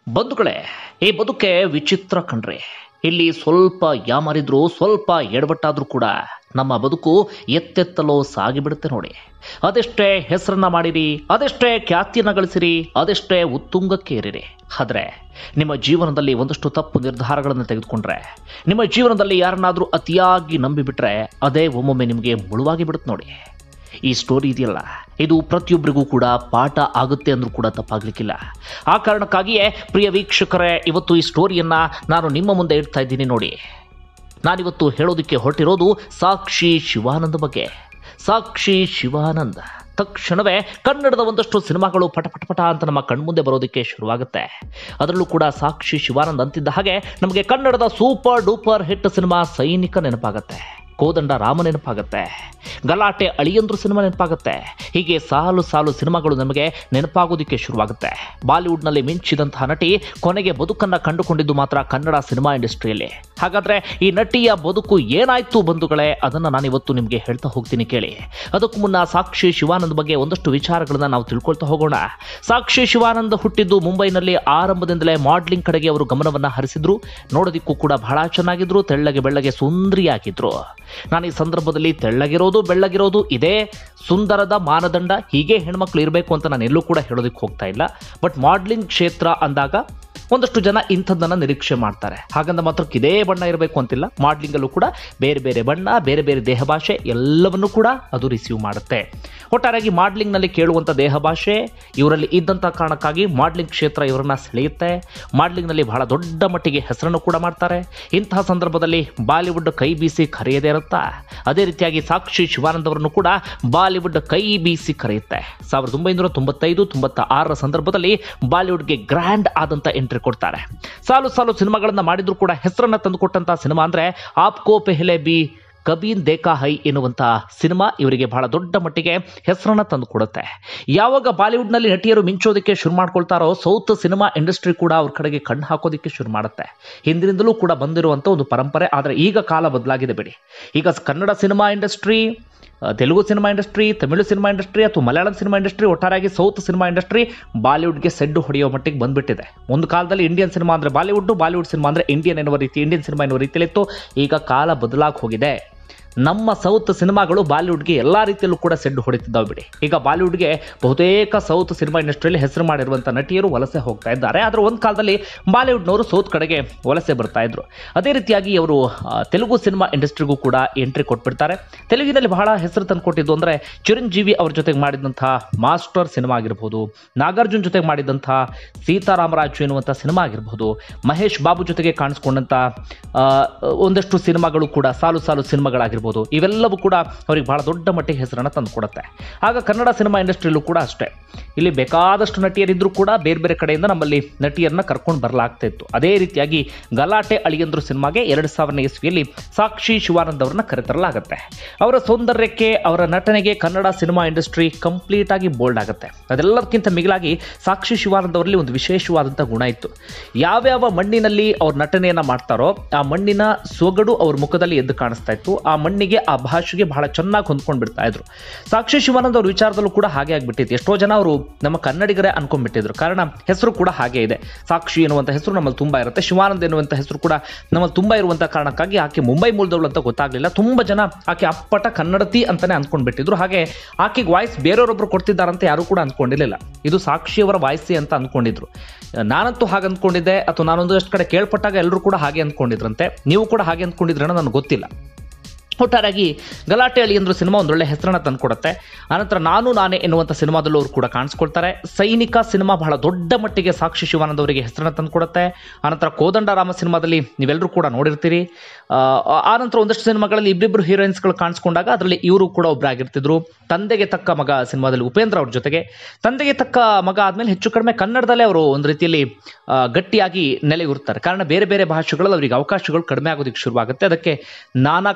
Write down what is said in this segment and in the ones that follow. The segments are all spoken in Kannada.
ಬಂಧುಗಳೇ ಈ ಬದುಕೆ ವಿಚಿತ್ರ ಕಣ್ರಿ ಇಲ್ಲಿ ಸ್ವಲ್ಪ ಯಾಮಾರಿದ್ರು ಸ್ವಲ್ಪ ಎಡವಟ್ಟಾದ್ರೂ ಕೂಡ ನಮ್ಮ ಬದುಕು ಎತ್ತೆತ್ತಲೋ ಸಾಗಿಬಿಡುತ್ತೆ ನೋಡಿ ಅದೆಷ್ಟೇ ಹೆಸರನ್ನ ಮಾಡಿರಿ ಅದೆಷ್ಟೇ ಖ್ಯಾತಿಯನ್ನ ಗಳಿಸಿರಿ ಅದೆಷ್ಟೇ ಉತ್ತುಂಗಕ್ಕೆ ಏರಿರಿ ಆದ್ರೆ ನಿಮ್ಮ ಜೀವನದಲ್ಲಿ ಒಂದಷ್ಟು ತಪ್ಪು ನಿರ್ಧಾರಗಳನ್ನು ತೆಗೆದುಕೊಂಡ್ರೆ ನಿಮ್ಮ ಜೀವನದಲ್ಲಿ ಯಾರನ್ನಾದ್ರೂ ಅತಿಯಾಗಿ ನಂಬಿಬಿಟ್ರೆ ಅದೇ ಒಮ್ಮೊಮ್ಮೆ ನಿಮಗೆ ಮುಳುವಾಗಿ ಬಿಡುತ್ತೆ ನೋಡಿ ಈ ಸ್ಟೋರಿ ಇದೆಯಲ್ಲ ಇದು ಪ್ರತಿಯೊಬ್ಬರಿಗೂ ಕೂಡ ಪಾಠ ಆಗುತ್ತೆ ಅಂದ್ರೂ ಕೂಡ ತಪ್ಪಾಗ್ಲಿಕ್ಕಿಲ್ಲ ಆ ಕಾರಣಕ್ಕಾಗಿಯೇ ಪ್ರಿಯ ವೀಕ್ಷಕರೇ ಇವತ್ತು ಈ ಸ್ಟೋರಿಯನ್ನ ನಾನು ನಿಮ್ಮ ಮುಂದೆ ಇಡ್ತಾ ಇದ್ದೀನಿ ನೋಡಿ ನಾನಿವತ್ತು ಹೇಳೋದಕ್ಕೆ ಹೊರಟಿರೋದು ಸಾಕ್ಷಿ ಶಿವಾನಂದ ಬಗ್ಗೆ ಸಾಕ್ಷಿ ಶಿವಾನಂದ್ ತಕ್ಷಣವೇ ಕನ್ನಡದ ಒಂದಷ್ಟು ಸಿನಿಮಾಗಳು ಪಟ ಪಟ ಪಟ ಅಂತ ನಮ್ಮ ಕಣ್ಮುಂದೆ ಬರೋದಕ್ಕೆ ಶುರುವಾಗುತ್ತೆ ಅದರಲ್ಲೂ ಕೂಡ ಸಾಕ್ಷಿ ಶಿವಾನಂದ್ ಅಂತಿದ್ದ ಹಾಗೆ ನಮಗೆ ಕನ್ನಡದ ಸೂಪರ್ ಡೂಪರ್ ಹಿಟ್ ಸಿನಿಮಾ ಸೈನಿಕ ನೆನಪಾಗತ್ತೆ ಕೋದಂಡ ರಾಮ ನೆನಪಾಗತ್ತೆ ಗಲಾಟೆ ಅಳಿಯಂದ್ರು ಸಿನಿಮಾ ನೆನಪಾಗುತ್ತೆ ಹೀಗೆ ಸಾಲು ಸಾಲು ಸಿನಿಮಾಗಳು ನಮಗೆ ನೆನಪಾಗೋದಕ್ಕೆ ಶುರುವಾಗುತ್ತೆ ಬಾಲಿವುಡ್ನಲ್ಲಿ ಮಿಂಚಿದಂತಹ ನಟಿ ಕೊನೆಗೆ ಬದುಕನ್ನ ಕಂಡುಕೊಂಡಿದ್ದು ಮಾತ್ರ ಕನ್ನಡ ಸಿನಿಮಾ ಇಂಡಸ್ಟ್ರಿಯಲ್ಲಿ ಹಾಗಾದ್ರೆ ಈ ನಟಿಯ ಬದುಕು ಏನಾಯ್ತು ಬಂಧುಗಳೇ ಅದನ್ನ ನಾನು ಇವತ್ತು ನಿಮಗೆ ಹೇಳ್ತಾ ಹೋಗ್ತೀನಿ ಕೇಳಿ ಅದಕ್ಕೂ ಮುನ್ನ ಸಾಕ್ಷಿ ಶಿವಾನಂದ್ ಬಗ್ಗೆ ಒಂದಷ್ಟು ವಿಚಾರಗಳನ್ನ ನಾವು ತಿಳ್ಕೊಳ್ತಾ ಹೋಗೋಣ ಸಾಕ್ಷಿ ಶಿವಾನಂದ್ ಹುಟ್ಟಿದ್ದು ಮುಂಬೈನಲ್ಲಿ ಆರಂಭದಿಂದಲೇ ಮಾಡ್ಲಿಂಗ್ ಕಡೆಗೆ ಅವರು ಗಮನವನ್ನ ಹರಿಸಿದ್ರು ನೋಡೋದಿಕ್ಕೂ ಕೂಡ ಬಹಳ ಚೆನ್ನಾಗಿದ್ರು ತೆಳ್ಳಗೆ ಬೆಳ್ಳಗೆ ಸುಂದರಿಯಾಗಿದ್ರು ನಾನು ಈ ಸಂದರ್ಭದಲ್ಲಿ ತೆಳ್ಳಗಿರೋದು ಬೆಳ್ಳಗಿರೋದು ಇದೇ ಸುಂದರದ ಮಾನದಂಡ ಹೀಗೆ ಹೆಣ್ಮಕ್ಳು ಇರಬೇಕು ಅಂತ ನಾನು ಎಲ್ಲೂ ಕೂಡ ಹೇಳೋದಕ್ಕೆ ಹೋಗ್ತಾ ಇಲ್ಲ ಬಟ್ ಮಾಡ್ಲಿಂಗ್ ಕ್ಷೇತ್ರ ಅಂದಾಗ ಒಂದಷ್ಟು ಜನ ಇಂಥದ್ದನ್ನ ನಿರೀಕ್ಷೆ ಮಾಡ್ತಾರೆ ಹಾಗಂದ ಮಾತ್ರಕ್ಕೆ ಇದೇ ಬಣ್ಣ ಇರಬೇಕು ಅಂತಿಲ್ಲ ಮಾಡ್ಲಿಂಗ್ ಅಲ್ಲೂ ಕೂಡ ಬೇರೆ ಬೇರೆ ಬಣ್ಣ ಬೇರೆ ಬೇರೆ ದೇಹ ಭಾಷೆ ಎಲ್ಲವನ್ನೂ ಕೂಡ ಅದು ರಿಸೀವ್ ಮಾಡುತ್ತೆ ಒಟ್ಟಾರೆಯಾಗಿ ಮಾಡ್ಲಿಂಗ್ ನಲ್ಲಿ ಕೇಳುವಂತ ದೇಹ ಭಾಷೆ ಇವರಲ್ಲಿ ಇದ್ದಂತ ಕಾರಣಕ್ಕಾಗಿ ಮಾಡ್ಲಿಂಗ್ ಕ್ಷೇತ್ರ ಇವರನ್ನ ಸೆಳೆಯುತ್ತೆ ಮಾಡ್ಲಿಂಗ್ ನಲ್ಲಿ ಬಹಳ ದೊಡ್ಡ ಮಟ್ಟಿಗೆ ಹೆಸರನ್ನು ಕೂಡ ಮಾಡ್ತಾರೆ ಇಂತಹ ಸಂದರ್ಭದಲ್ಲಿ ಬಾಲಿವುಡ್ ಕೈ ಬೀಸಿ ಕರೆಯದೇ ಇರುತ್ತಾ ಅದೇ ರೀತಿಯಾಗಿ ಸಾಕ್ಷಿ ಶಿವಾನಂದ್ ಅವರನ್ನು ಕೂಡ ಬಾಲಿವುಡ್ ಕೈ ಬೀಸಿ ಕರೆಯುತ್ತೆ ಸಾವಿರದ ಒಂಬೈನೂರ ತೊಂಬತ್ತೈದು ತೊಂಬತ್ತ ಆರರ ಸಂದರ್ಭದಲ್ಲಿ ಬಾಲಿವುಡ್ಗೆ ಗ್ರ್ಯಾಂಡ್ ಆದಂತ ಎಂಟ್ರಿ ಕೊಡ್ತಾರೆ ಸಾಲು ಸಾಲು ಸಿನಿಮಾಗಳನ್ನ ಮಾಡಿದ್ರು ಕೂಡ ಹೆಸರನ್ನ ತಂದುಕೊಟ್ಟಂತ ಸಿನಿಮಾ ಅಂದ್ರೆ ಆಪ್ಕೋ ಪೆಹಲೆ ಬಿ ಕಬೀನ್ ದೇಖಾ ಹೈ ಎನ್ನುವಂತ ಸಿನಿಮಾ ಇವರಿಗೆ ಬಹಳ ದೊಡ್ಡ ಮಟ್ಟಿಗೆ ಹೆಸರನ್ನ ತಂದು ಕೊಡುತ್ತೆ ಯಾವಾಗ ಬಾಲಿವುಡ್ನಲ್ಲಿ ನಟಿಯರು ಮಿಂಚೋದಕ್ಕೆ ಶುರು ಮಾಡ್ಕೊಳ್ತಾರೋ ಸೌತ್ ಸಿನಿಮಾ ಇಂಡಸ್ಟ್ರಿ ಕೂಡ ಅವ್ರ ಕಡೆಗೆ ಕಣ್ಣು ಹಾಕೋದಕ್ಕೆ ಶುರು ಮಾಡುತ್ತೆ ಹಿಂದಿನಿಂದಲೂ ಕೂಡ ಬಂದಿರುವಂತ ಒಂದು ಪರಂಪರೆ ಆದರೆ ಈಗ ಕಾಲ ಬದಲಾಗಿದೆ ಬಿಡಿ ಈಗ ಕನ್ನಡ ಸಿನಿಮಾ ಇಂಡಸ್ಟ್ರಿ ಆ, Telugu cinema industry Tamil cinema industry ಅಥವಾ ಮಲಯಾಳಂ ಸಿನಿಮಾ ಇಂಡಸ್ಟ್ರಿ ಒಟ್ಟಾರೆಯಾಗಿ ಸೌತ್ ಸಿನಿಮಾ ಇಂಡಸ್ಟ್ರಿ ಬಾಲಿವುಡ್ಗೆ ಸೆಡ್ಡು ಹೊಡೆಯೋ ಮಟ್ಟಿಗೆ ಬಂದ್ಬಿಟ್ಟಿದೆ ಒಂದು ಕಾಲದಲ್ಲಿ ಇಂಡಿಯನ್ ಸಿನಿಮಾ ಅಂದ್ರೆ ಬಾಲಿವುಡ್ ಬಾಲಿವುಡ್ ಸಿನಿಮಾ ಅಂದ್ರೆ ಇಂಡಿಯನ್ ಎನ್ನುವ ರೀತಿ ಇಂಡಿಯನ್ ಸಿನಿಮಾ ಎನ್ನುವ ರೀತಿಯಲ್ಲಿತ್ತು ಈಗ ಕಾಲ ಬದಲಾಗಿ ಹೋಗಿದೆ ನಮ್ಮ ಸೌತ್ ಸಿನಿಮಾಗಳು ಬಾಲಿವುಡ್ಗೆ ಎಲ್ಲ ರೀತಿಯಲ್ಲೂ ಕೂಡ ಸೆಡ್ಡು ಹೊಡಿತಿದ್ದಾವೆ ಬಿಡಿ ಈಗ ಬಾಲಿವುಡ್ಗೆ ಬಹುತೇಕ ಸೌತ್ ಸಿನಿಮಾ ಇಂಡಸ್ಟ್ರಿಯಲ್ಲಿ ಹೆಸರು ಮಾಡಿರುವಂಥ ನಟಿಯರು ವಲಸೆ ಹೋಗ್ತಾ ಇದ್ದಾರೆ ಆದರೆ ಒಂದು ಕಾಲದಲ್ಲಿ ಬಾಲಿವುಡ್ನವರು ಸೌತ್ ಕಡೆಗೆ ವಲಸೆ ಬರ್ತಾ ಇದ್ರು ಅದೇ ರೀತಿಯಾಗಿ ಅವರು ಆ, ತೆಲುಗು ಸಿನಿಮಾ ಇಂಡಸ್ಟ್ರಿಗೂ ಕೂಡ ಎಂಟ್ರಿ ಕೊಟ್ಬಿಡ್ತಾರೆ ತೆಲುಗಿನಲ್ಲಿ ಬಹಳ ಹೆಸರು ತಂದುಕೊಟ್ಟಿದ್ದು ಅಂದರೆ ಚಿರಂಜೀವಿ ಅವ್ರ ಜೊತೆಗೆ ಮಾಡಿದಂಥ ಮಾಸ್ಟರ್ ಸಿನಿಮಾ ಆಗಿರ್ಬೋದು ನಾಗಾರ್ಜುನ್ ಜೊತೆಗೆ ಮಾಡಿದಂಥ ಸೀತಾರಾಮರಾಜು ಎನ್ನುವಂಥ ಸಿನಿಮಾ ಆಗಿರ್ಬೋದು ಮಹೇಶ್ ಬಾಬು ಜೊತೆಗೆ ಕಾಣಿಸ್ಕೊಂಡಂಥ ಆ, ಒಂದಷ್ಟು ಸಿನಿಮಾಗಳು ಕೂಡ ಸಾಲು ಸಾಲು ಸಿನಿಮಾಗಳಾಗಿರ್ಬೋದು ಇವೆಲ್ಲವೂ ಕೂಡ ಅವ್ರಿಗೆ ಬಹಳ ದೊಡ್ಡ ಮಟ್ಟಿಗೆ ಹೆಸರನ್ನು ತಂದುಕೊಡುತ್ತೆ ಆಗ ಕನ್ನಡ ಸಿನಿಮಾ ಇಂಡಸ್ಟ್ರಿಯಲ್ಲೂ ಕೂಡ ಅಷ್ಟೇ ಇಲ್ಲಿ ಬೇಕಾದಷ್ಟು ನಟಿಯರಿದ್ರೂ ಕೂಡ ಬೇರೆ ಬೇರೆ ಕಡೆಯಿಂದ ನಮ್ಮಲ್ಲಿ ನಟಿಯರನ್ನ ಕರ್ಕೊಂಡು ಬರಲಾಗ್ತಾ ಇತ್ತು ಅದೇ ರೀತಿಯಾಗಿ ಗಲಾಟೆ ಅಳಿಯಂದ್ರು ಸಿನಿಮಾಗೆ ಎರಡು ಸಾವಿರನೇ ಇಸ್ವಿಯಲ್ಲಿ ಸಾಕ್ಷಿ ಶಿವಾನಂದ್ ಅವರನ್ನ ಕರೆತರಲಾಗುತ್ತೆ ಅವರ ಸೌಂದರ್ಯಕ್ಕೆ ಅವರ ನಟನೆಗೆ ಕನ್ನಡ ಸಿನಿಮಾ ಇಂಡಸ್ಟ್ರಿ ಕಂಪ್ಲೀಟ್ ಆಗಿ ಬೋಲ್ಡ್ ಆಗುತ್ತೆ ಅದೆಲ್ಲದಕ್ಕಿಂತ ಮಿಗಿಲಾಗಿ ಸಾಕ್ಷಿ ಶಿವಾನಂದ್ ಅವರಲ್ಲಿ ಒಂದು ವಿಶೇಷವಾದಂಥ ಗುಣ ಇತ್ತು ಯಾವ್ಯಾವ ಮಣ್ಣಿನಲ್ಲಿ ಅವ್ರ ನಟನೆಯನ್ನ ಮಾಡ್ತಾರೋ ಆ ಮಣ್ಣಿನ ಸೊಗಡು ಅವ್ರ ಮುಖದಲ್ಲಿ ಎದ್ದು ಕಾಣಿಸ್ತಾ ಇತ್ತು ಆ ಮಣ್ಣಿಗೆ ಆ ಭಾಷೆಗೆ ಬಹಳ ಚೆನ್ನಾಗಿ ಹೊಂದ್ಕೊಂಡು ಬಿಡ್ತಾ ಇದ್ರು ಸಾಕ್ಷಿ ಶಿವಾನಂದ್ ಅವ್ರ ವಿಚಾರದಲ್ಲೂ ಕೂಡ ಹಾಗೆ ಆಗ್ಬಿಟ್ಟಿತ್ತು ಎಷ್ಟೋ ಜನ ಅವರು ನಮ್ಮ ಕನ್ನಡಿಗರೇ ಅನ್ಕೊಂಡ್ಬಿಟ್ಟಿದ್ರು ಕಾರಣ ಹೆಸರು ಕೂಡ ಹಾಗೆ ಇದೆ ಸಾಕ್ಷಿ ಎನ್ನುವಂಥ ಹೆಸರು ನಮ್ಮಲ್ಲಿ ತುಂಬಾ ಇರುತ್ತೆ ಶಿವಾನಂದ್ ಎನ್ನುವಂಥ ಹೆಸರು ಕೂಡ ನಮ್ಮಲ್ಲಿ ತುಂಬಾ ಇರುವಂಥ ಕಾರಣಕ್ಕಾಗಿ ಆಕೆ ಮುಂಬೈ ಮೂಲದವಳು ಅಂತ ಗೊತ್ತಾಗ್ಲಿಲ್ಲ ತುಂಬಾ ಜನ ಆಕೆ ಅಪ್ಪಟ ಕನ್ನಡತಿ ಅಂತಾನೆ ಅನ್ಕೊಂಡ್ಬಿಟ್ಟಿದ್ರು ಹಾಗೆ ಆಕೆಗೆ ವಾಯ್ಸ್ ಬೇರೆಯವರೊಬ್ರು ಕೊಡ್ತಿದ್ದಾರಂತ ಯಾರು ಕೂಡ ಅನ್ಕೊಂಡಿರಲಿಲ್ಲ ಇದು ಸಾಕ್ಷಿಯವರ ವಾಯ್ಸೆ ಅಂತ ಅನ್ಕೊಂಡಿದ್ರು ನಾನಂತೂ ಹಾಗೆ ಅನ್ಕೊಂಡಿದ್ದೆ ಅಥವಾ ನಾನೊಂದಷ್ಟು ಕಡೆ ಕೇಳ್ಪಟ್ಟಾಗ ಎಲ್ಲರೂ ಕೂಡ ಹಾಗೆ ಅನ್ಕೊಂಡಿದ್ರಂತೆ ನೀವು ಕೂಡ ಹಾಗೆ ಅನ್ಕೊಂಡಿದ್ರೇನೋ ನನಗೆ ಗೊತ್ತಿಲ್ಲ ಒಟ್ಟಾರೆಯಾಗಿ ಗಲಾಟೆ ಅಳಿ ಅಂದ್ರು ಸಿನಿಮಾ ಒಂದೊಳ್ಳೆ ಹೆಸರನ್ನ ತಂದುಕೊಡುತ್ತೆ ಆನಂತರ ನಾನು ನಾನೇ ಎನ್ನುವಂಥ ಸಿನಿಮಾದಲ್ಲೂ ಅವರು ಕೂಡ ಕಾಣಿಸ್ಕೊಳ್ತಾರೆ ಸೈನಿಕ ಸಿನಿಮಾ ಬಹಳ ದೊಡ್ಡ ಮಟ್ಟಿಗೆ ಸಾಕ್ಷಿ ಶಿವಾನಂದ್ ಅವರಿಗೆ ಹೆಸರನ್ನ ತಂದುಕೊಡುತ್ತೆ ಆನಂತರ ಕೋದಂಡರಾಮ ಸಿನಿಮಾದಲ್ಲಿ ನೀವೆಲ್ಲರೂ ಕೂಡ ನೋಡಿರ್ತೀರಿ ಆ, ಆನಂತರ ಒಂದಷ್ಟು ಸಿನಿಮಾಗಳಲ್ಲಿ ಇಬ್ಬಿಬ್ರು ಹೀರೋಯಿನ್ಸ್ಗಳು ಕಾಣಿಸ್ಕೊಂಡಾಗ ಅದರಲ್ಲಿ ಇವರು ಕೂಡ ಒಬ್ಬರಾಗಿರ್ತಿದ್ರು ತಂದೆಗೆ ತಕ್ಕ ಮಗ ಸಿನಿಮಾದಲ್ಲಿ ಉಪೇಂದ್ರ ಅವ್ರ ಜೊತೆಗೆ ತಂದೆಗೆ ತಕ್ಕ ಮಗ ಆದ್ಮೇಲೆ ಹೆಚ್ಚು ಕಡಿಮೆ ಕನ್ನಡದಲ್ಲೇ ಅವರು ಒಂದು ರೀತಿಯಲ್ಲಿ ಆ, ಗಟ್ಟಿಯಾಗಿ ನೆಲೆಯೂರ್ತಾರೆ ಕಾರಣ ಬೇರೆ ಬೇರೆ ಭಾಷೆಗಳಲ್ಲಿ ಅವರಿಗೆ ಅವಕಾಶಗಳು ಕಡಿಮೆ ಆಗೋದಕ್ಕೆ ಶುರುವಾಗುತ್ತೆ ಅದಕ್ಕೆ ನಾನಾ ಕಾರಣಗಳಿದೆ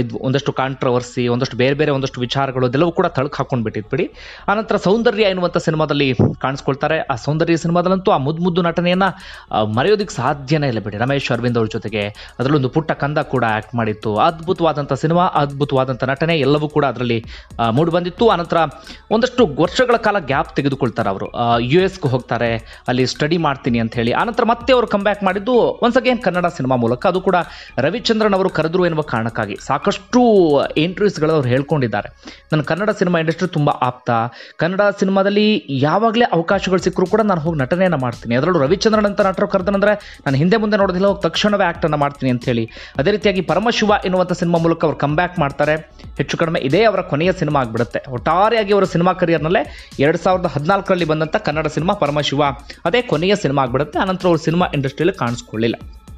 ವಿಚಾರಗಳಿದ್ವು ಒಂದಷ್ಟು ಕಾಂಟ್ರವರ್ಸಿ ಒಂದಷ್ಟು ಬೇರೆ ಬೇರೆ ಒಂದಷ್ಟು ವಿಚಾರಗಳು ಅದೆಲ್ಲವೂ ಕೂಡ ತಳಕು ಹಾಕೊಂಡು ಬಿಟ್ಟಿದ್ ಬಿಡಿ ಆನಂತರ ಸೌಂದರ್ಯ ಎನ್ನುವಂಥ ಸಿನಿಮಾದಲ್ಲಿ ಕಾಣಿಸ್ಕೊಳ್ತಾರೆ ಆ ಸೌಂದರ್ಯ ಸಿನಿಮಾದಲ್ಲಂತೂ ಆ ಮುದ್ದು ಮುದ್ದು ನಟನೆಯನ್ನ ಆ, ಮರೆಯೋದಕ್ಕೆ ಸಾಧ್ಯನೇ ಇಲ್ಲ ಬಿಡಿ ರಮೇಶ್ ಅರವಿಂದ್ ಅವ್ರ ಜೊತೆಗೆ ಅದರಲ್ಲೊಂದು ಪುಟ್ಟ ಕಂದ ಕೂಡ ಆಕ್ಟ್ ಮಾಡಿತ್ತು ಅದ್ಭುತವಾದಂಥ ಸಿನಿಮಾ ಅದ್ಭುತವಾದಂಥ ನಟನೆ ಎಲ್ಲವೂ ಕೂಡ ಅದರಲ್ಲಿ ಮೂಡಿ ಬಂದಿತ್ತು ಆನಂತರ ಒಂದಷ್ಟು ವರ್ಷಗಳ ಕಾಲ ಗ್ಯಾಪ್ ತೆಗೆದುಕೊಳ್ತಾರೆ ಅವರು ಯು ಎಸ್ಗೆ ಹೋಗ್ತಾರೆ ಅಲ್ಲಿ ಸ್ಟಡಿ ಮಾಡ್ತೀನಿ ಅಂತ ಹೇಳಿ ಆನಂತರ ಮತ್ತೆ ಅವರು ಕಮ್ ಬ್ಯಾಕ್ ಮಾಡಿದ್ದು ಒನ್ಸ್ ಅಗೇನ್ ಕನ್ನಡ ಸಿನಿಮಾ ಮೂಲಕ ಅದು ಕೂಡ ರವಿಚಂದ್ರನ್ ಅವರು ಕರೆದ್ರು ಎನ್ನುವ ಕಾರಣಕ್ಕಾಗಿ ಸಾಕಷ್ಟು ಇಂಟರ್ವ್ಯೂಸ್ಗಳು ಅವ್ರು ಹೇಳ್ಕೊಂಡಿದ್ದಾರೆ ನನ್ನ ಕನ್ನಡ ಸಿನಿಮಾ ಇಂಡಸ್ಟ್ರಿ ತುಂಬ ಆಪ್ತ ಕನ್ನಡ ಸಿನಿಮಾದಲ್ಲಿ ಯಾವಾಗಲೇ ಅವಕಾಶಗಳು ಸಿಕ್ಕರೂ ಕೂಡ ನಾನು ಹೋಗಿ ನಟನೆಯನ್ನು ಮಾಡ್ತೀನಿ ಅದರಲ್ಲೂ ರವಿಚಂದ್ರನ್ ಅಂತ ನಟರು ಕರೆದನಂದ್ರೆ ನಾನು ಹಿಂದೆ ಮುಂದೆ ನೋಡೋದಿಲ್ಲ ಹೋಗಿ ತಕ್ಷಣವೇ ಆ್ಯಕ್ಟನ್ನು ಮಾಡ್ತೀನಿ ಅಂತ ಹೇಳಿ ಅದೇ ರೀತಿಯಾಗಿ ಪರಮಶಿವ ಎನ್ನುವಂಥ ಸಿನಿಮಾ ಮೂಲಕ ಅವ್ರು ಕಮ್ ಬ್ಯಾಕ್ ಮಾಡ್ತಾರೆ ಹೆಚ್ಚು ಕಡಿಮೆ ಇದೇ ಅವರ ಕೊನೆಯ ಸಿನಿಮಾ ಆಗಿಬಿಡುತ್ತೆ ಒಟ್ಟಾರೆಯಾಗಿ ಅವರ ಸಿನಿಮಾ ಕರಿಯರ್ನಲ್ಲೇ ಎರಡು ಸಾವಿರದ ಹದಿನಾಲ್ಕರಲ್ಲಿ ಬಂದಂಥ ಕನ್ನಡ ಸಿನಿಮಾ ಪರಮಶಿವ ಅದೇ ಕೊನೆಯ ಸಿನಿಮಾ ಆಗಿಬಿಡುತ್ತೆ ಆನಂತರ ಅವರು ಸಿನಿಮಾ ಇಂಡಸ್ಟ್ರಿಯಲ್ಲಿ ಕಾಣಿಸ್ಕೊಳ್ಳಿಲ್ಲ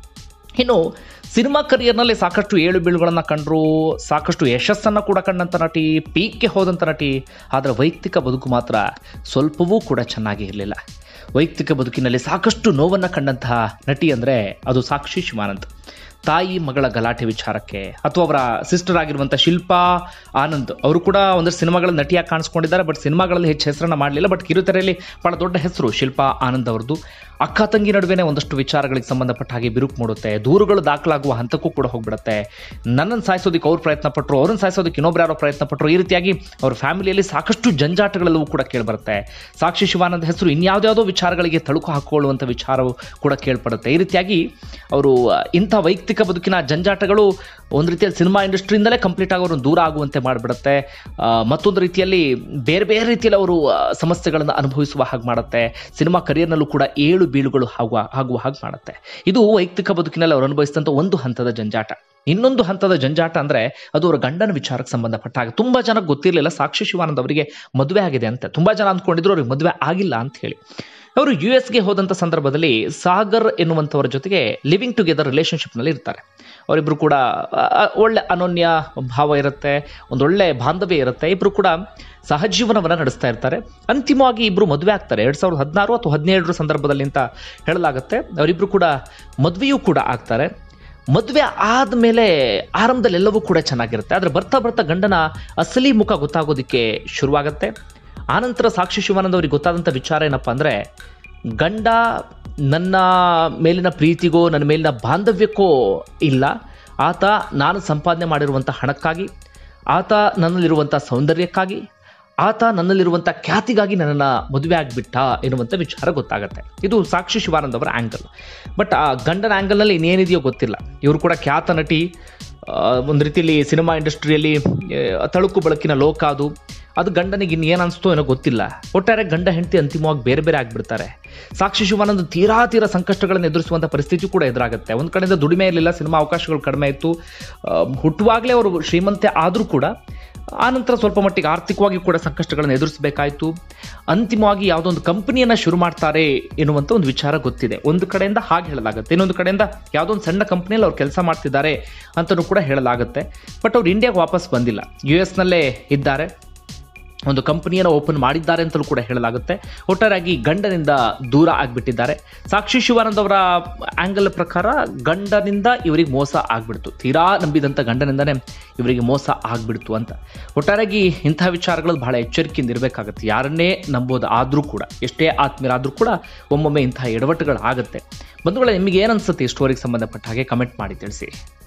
ಇನ್ನು ಸಿನಿಮಾ ಕರಿಯರ್ನಲ್ಲಿ ಸಾಕಷ್ಟು ಏಳು ಬೀಳುಗಳನ್ನು ಕಂಡರು ಸಾಕಷ್ಟು ಯಶಸ್ಸನ್ನು ಕೂಡ ಕಂಡಂಥ ನಟಿ ಪೀಕ್ಗೆ ಹೋದಂಥ ನಟಿ ಆದರೆ ವೈಯಕ್ತಿಕ ಬದುಕು ಮಾತ್ರ ಸ್ವಲ್ಪವೂ ಕೂಡ ಚೆನ್ನಾಗಿ ಇರಲಿಲ್ಲ ವೈಯಕ್ತಿಕ ಬದುಕಿನಲ್ಲಿ ಸಾಕಷ್ಟು ನೋವನ್ನು ಕಂಡಂತಹ ನಟಿ ಅಂದರೆ ಅದು ಸಾಕ್ಷಿ ಶಿವಾನಂದ್ ತಾಯಿ ಮಗಳ ಗಲಾಟೆ ವಿಚಾರಕ್ಕೆ ಅಥವಾ ಅವರ ಸಿಸ್ಟರ್ ಆಗಿರುವಂಥ ಶಿಲ್ಪಾ ಆನಂದ್ ಅವರು ಕೂಡ ಒಂದಷ್ಟು ಸಿನಿಮಾಗಳ ನಟಿಯಾಗಿ ಕಾಣಿಸ್ಕೊಂಡಿದ್ದಾರೆ ಬಟ್ ಸಿನಿಮಾಗಳಲ್ಲಿ ಹೆಚ್ಚು ಹೆಸರನ್ನ ಮಾಡಲಿಲ್ಲ ಬಟ್ ಕಿರುತೆರೆಯಲ್ಲಿ ಬಹಳ ದೊಡ್ಡ ಹೆಸರು ಶಿಲ್ಪಾ ಆನಂದ್ ಅವ್ರದ್ದು ಅಕ್ಕ ತಂಗಿ ನಡುವೆನೇ ಒಂದಷ್ಟು ವಿಚಾರಗಳಿಗೆ ಸಂಬಂಧಪಟ್ಟ ಹಾಗೆ ಬಿರುಕು ಮೂಡುತ್ತೆ ದೂರುಗಳು ದಾಖಲಾಗುವ ಹಂತಕ್ಕೂ ಕೂಡ ಹೋಗ್ಬಿಡುತ್ತೆ ನನ್ನನ್ನು ಸಾಯಿಸೋದಕ್ಕೆ ಅವ್ರು ಪ್ರಯತ್ನ ಪಟ್ಟರು ಅವ್ರನ್ನ ಸಾಯಿಸೋದಕ್ಕೆ ಇನ್ನೊಬ್ರು ಯಾರೋ ಪ್ರಯತ್ನ ಪಟ್ಟರು ಈ ರೀತಿಯಾಗಿ ಅವ್ರ ಫ್ಯಾಮಿಲಿಯಲ್ಲಿ ಸಾಕಷ್ಟು ಜಂಜಾಟಗಳೆಲ್ಲವೂ ಕೂಡ ಕೇಳಿಬರುತ್ತೆ ಸಾಕ್ಷಿ ಶಿವಾನಂದ ಹೆಸರು ಇನ್ಯಾವುದ್ಯಾವುದೋ ವಿಚಾರಗಳಿಗೆ ತಳುಕು ಹಾಕೊಳ್ಳುವಂಥ ವಿಚಾರವು ಕೂಡ ಕೇಳ್ಪಡುತ್ತೆ ಈ ರೀತಿಯಾಗಿ ಅವರು ಇಂಥ ವೈಯಕ್ತಿಕ ಬದುಕಿನ ಜಂಜಾಟಗಳು ಒಂದು ರೀತಿಯಲ್ಲಿ ಸಿನಿಮಾ ಇಂಡಸ್ಟ್ರಿಯಿಂದಲೇ ಕಂಪ್ಲೀಟ್ ಆಗಿ ಅವ್ರನ್ನ ದೂರ ಆಗುವಂತೆ ಮಾಡಿಬಿಡುತ್ತೆ ಆ, ಮತ್ತೊಂದು ರೀತಿಯಲ್ಲಿ ಬೇರೆ ಬೇರೆ ರೀತಿಯಲ್ಲಿ ಅವರು ಆ, ಸಮಸ್ಯೆಗಳನ್ನು ಅನುಭವಿಸುವ ಹಾಗೆ ಮಾಡುತ್ತೆ ಸಿನಿಮಾ ಕರಿಯರ್ನಲ್ಲೂ ಕೂಡ ಏಳು ಬೀಳುಗಳು ಆಗುವ ಆಗುವ ಹಾಗೆ ಮಾಡುತ್ತೆ ಇದು ವೈಯಕ್ತಿಕ ಬದುಕಿನಲ್ಲಿ ಅವರು ಅನುಭವಿಸಿದಂಥ ಒಂದು ಹಂತದ ಜಂಜಾಟ ಇನ್ನೊಂದು ಹಂತದ ಜಂಜಾಟ ಅಂದ್ರೆ ಅದು ಅವರ ಗಂಡನ ವಿಚಾರಕ್ಕೆ ಸಂಬಂಧಪಟ್ಟ ಹಾಗೆ ತುಂಬಾ ಜನಕ್ಕೆ ಗೊತ್ತಿರಲಿಲ್ಲ ಸಾಕ್ಷಿ ಶಿವಾನಂದ್ ಅವರಿಗೆ ಮದುವೆ ಆಗಿದೆ ಅಂತ ತುಂಬಾ ಜನ ಅಂದ್ಕೊಂಡಿದ್ರು ಅವ್ರಿಗೆ ಮದುವೆ ಆಗಿಲ್ಲ ಅಂತ ಹೇಳಿ ಅವರು ಯು ಎಸ್ಗೆ ಹೋದಂಥ ಸಂದರ್ಭದಲ್ಲಿ ಸಾಗರ್ ಎನ್ನುವಂಥವ್ರ ಜೊತೆಗೆ ಲಿವಿಂಗ್ ಟುಗೆದರ್ ರಿಲೇಶನ್ಶಿಪ್ನಲ್ಲಿ ಇರ್ತಾರೆ ಅವರಿಬ್ಬರು ಕೂಡ ಆ, ಆ, ಒಳ್ಳೆ ಅನೋನ್ಯ ಭಾವ ಇರುತ್ತೆ ಒಂದೊಳ್ಳೆ ಬಾಂಧವ್ಯ ಇರುತ್ತೆ ಇಬ್ಬರು ಕೂಡ ಸಹಜೀವನವನ್ನು ನಡೆಸ್ತಾ ಇರ್ತಾರೆ ಅಂತಿಮವಾಗಿ ಇಬ್ಬರು ಮದುವೆ ಆಗ್ತಾರೆ ಎರಡು ಸಾವಿರದ ಹದಿನಾರು ಅಥವಾ ಹದಿನೇಳರ ಸಂದರ್ಭದಲ್ಲಿ ಅಂತ ಹೇಳಲಾಗುತ್ತೆ ಅವರಿಬ್ಬರು ಕೂಡ ಮದುವೆಯೂ ಕೂಡ ಆಗ್ತಾರೆ ಮದುವೆ ಆದಮೇಲೆ ಆರಂಭದಲ್ಲಿ ಎಲ್ಲವೂ ಕೂಡ ಚೆನ್ನಾಗಿರುತ್ತೆ ಆದರೆ ಬರ್ತಾ ಬರ್ತಾ ಗಂಡನ ಅಸಲಿ ಮುಖ ಗೊತ್ತಾಗೋದಕ್ಕೆ ಶುರುವಾಗುತ್ತೆ ಆನಂತರ ಸಾಕ್ಷಿ ಶಿವಾನಂದ ಅವ್ರಿಗೆ ಗೊತ್ತಾದಂಥ ವಿಚಾರ ಏನಪ್ಪ ಅಂದರೆ ಗಂಡ ನನ್ನ ಮೇಲಿನ ಪ್ರೀತಿಗೋ ನನ್ನ ಮೇಲಿನ ಬಾಂಧವ್ಯಕ್ಕೋ ಇಲ್ಲ ಆತ ನಾನು ಸಂಪಾದನೆ ಮಾಡಿರುವಂಥ ಹಣಕ್ಕಾಗಿ ಆತ ನನ್ನಲ್ಲಿರುವಂಥ ಸೌಂದರ್ಯಕ್ಕಾಗಿ ಆತ ನನ್ನಲ್ಲಿರುವಂಥ ಖ್ಯಾತಿಗಾಗಿ ನನ್ನನ್ನು ಮದುವೆ ಆಗಿಬಿಟ್ಟ ಎನ್ನುವಂಥ ವಿಚಾರ ಗೊತ್ತಾಗುತ್ತೆ ಇದು ಸಾಕ್ಷಿ ಶಿವಾನಂದ್ ಅವರ ಆ್ಯಂಗಲ್ ಬಟ್ ಆ ಗಂಡನ ಆ್ಯಂಗಲ್ನಲ್ಲಿ ಇನ್ನೇನಿದೆಯೋ ಗೊತ್ತಿಲ್ಲ ಇವರು ಕೂಡ ಖ್ಯಾತ ನಟಿ ಆ, ಒಂದು ರೀತಿಯಲ್ಲಿ ಸಿನಿಮಾ ಇಂಡಸ್ಟ್ರಿಯಲ್ಲಿ ಆ, ತಳುಕು ಬೆಳಕಿನ ಲೋಕ ಅದು ಅದು ಗಂಡನಿಗೆ ಇನ್ನೇನು ಅನಿಸ್ತೋ ಏನೋ ಗೊತ್ತಿಲ್ಲ ಒಟ್ಟಾರೆ ಗಂಡ ಹೆಂಡತಿ ಅಂತಿಮವಾಗಿ ಬೇರೆ ಬೇರೆ ಆಗಿಬಿಡ್ತಾರೆ ಸಾಕ್ಷಿ ಶಿವಾನಂದ್ ತೀರಾ ತೀರಾ ಸಂಕಷ್ಟಗಳನ್ನು ಎದುರಿಸುವಂಥ ಪರಿಸ್ಥಿತಿ ಕೂಡ ಎದುರಾಗುತ್ತೆ ಒಂದು ಕಡೆಯಿಂದ ದುಡಿಮೆ ಇರಲಿಲ್ಲ ಸಿನಿಮಾ ಅವಕಾಶಗಳು ಕಡಿಮೆ ಇತ್ತು ಆ, ಹುಟ್ಟುವಾಗಲೇ ಅವರು ಶ್ರೀಮಂತೆ ಆದರೂ ಕೂಡ ಆನಂತರ ಸ್ವಲ್ಪ ಮಟ್ಟಿಗೆ ಆರ್ಥಿಕವಾಗಿ ಕೂಡ ಸಂಕಷ್ಟಗಳನ್ನು ಎದುರಿಸಬೇಕಾಯಿತು ಅಂತಿಮವಾಗಿ ಯಾವುದೋ ಒಂದು ಕಂಪನಿಯನ್ನು ಶುರು ಮಾಡ್ತಾರೆ ಎನ್ನುವಂಥ ಒಂದು ವಿಚಾರ ಗೊತ್ತಿದೆ ಒಂದು ಕಡೆಯಿಂದ ಹಾಗೆ ಹೇಳಲಾಗುತ್ತೆ ಇನ್ನೊಂದು ಕಡೆಯಿಂದ ಯಾವುದೋ ಒಂದು ಸಣ್ಣ ಕಂಪ್ನಿಯಲ್ಲಿ ಅವ್ರು ಕೆಲಸ ಮಾಡ್ತಿದ್ದಾರೆ ಅಂತಲೂ ಕೂಡ ಹೇಳಲಾಗುತ್ತೆ ಬಟ್ ಅವ್ರು ಇಂಡಿಯಾಗೆ ವಾಪಸ್ ಬಂದಿಲ್ಲ ಯು ಎಸ್ನಲ್ಲೇ ಇದ್ದಾರೆ ಒಂದು ಕಂಪನಿಯನ್ನು ಓಪನ್ ಮಾಡಿದ್ದಾರೆ ಅಂತಲೂ ಕೂಡ ಹೇಳಲಾಗುತ್ತೆ ಒಟ್ಟಾರೆಯಾಗಿ ಗಂಡನಿಂದ ದೂರ ಆಗಿಬಿಟ್ಟಿದ್ದಾರೆ ಸಾಕ್ಷಿ ಶಿವಾನಂದ್ ಅವರ ಆಂಗಲ್ ಪ್ರಕಾರ ಗಂಡನಿಂದ ಇವರಿಗೆ ಮೋಸ ಆಗ್ಬಿಡ್ತು ತೀರಾ ನಂಬಿದಂಥ ಗಂಡನಿಂದನೇ ಇವರಿಗೆ ಮೋಸ ಆಗ್ಬಿಡ್ತು ಅಂತ ಒಟ್ಟಾರೆಯಾಗಿ ಇಂಥ ವಿಚಾರಗಳು ಬಹಳ ಎಚ್ಚರಿಕೆಯಿಂದ ಇರಬೇಕಾಗುತ್ತೆ ಯಾರನ್ನೇ ನಂಬೋದು ಆದರೂ ಕೂಡ ಎಷ್ಟೇ ಆತ್ಮೀಯರಾದರೂ ಕೂಡ ಒಮ್ಮೊಮ್ಮೆ ಇಂಥ ಎಡವಟ್ಟುಗಳು ಆಗುತ್ತೆ ಬಂಧುಗಳೇ ನಿಮಗೆ ಏನು ಅನ್ಸುತ್ತೆ ಈ ಸ್ಟೋರಿಗೆ ಸಂಬಂಧಪಟ್ಟ ಹಾಗೆ ಕಮೆಂಟ್ ಮಾಡಿ ತಿಳಿಸಿ